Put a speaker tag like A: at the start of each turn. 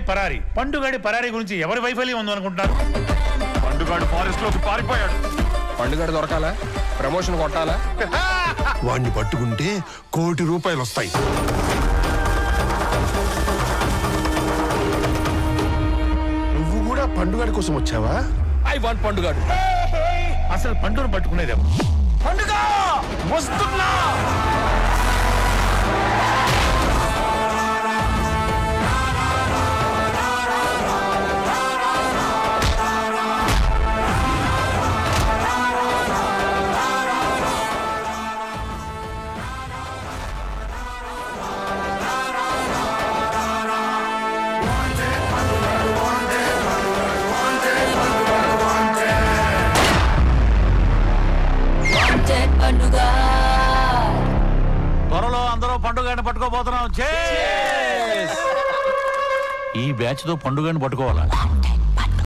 A: పరారి పండుగాడి పరారి గురించి ఎవరి వైఫల్యం ఉందో అనుకుంటున్నారు
B: పండుగాడు ఫారెస్ట్ లోకి పారిపోయాడు
C: పండుగ దొరకాలా ప్రమోషన్ కొట్టాలా
D: వాణ్ణి పట్టుకుంటే కోటి రూపాయలు వస్తాయి నువ్వు కూడా పండుగ కోసం వచ్చావా
C: ఐ వాంట్ పండుగాడు
A: అసలు పండును పట్టుకునేది ఎవరు?
C: పండుగ వస్తున్నా
E: Wanted పండుగ
B: త్వరలో అందరూ పండుగని పట్టుకోబోతున్నాం ఈ బ్యాచ్ తో పండుగని పట్టుకోవాలా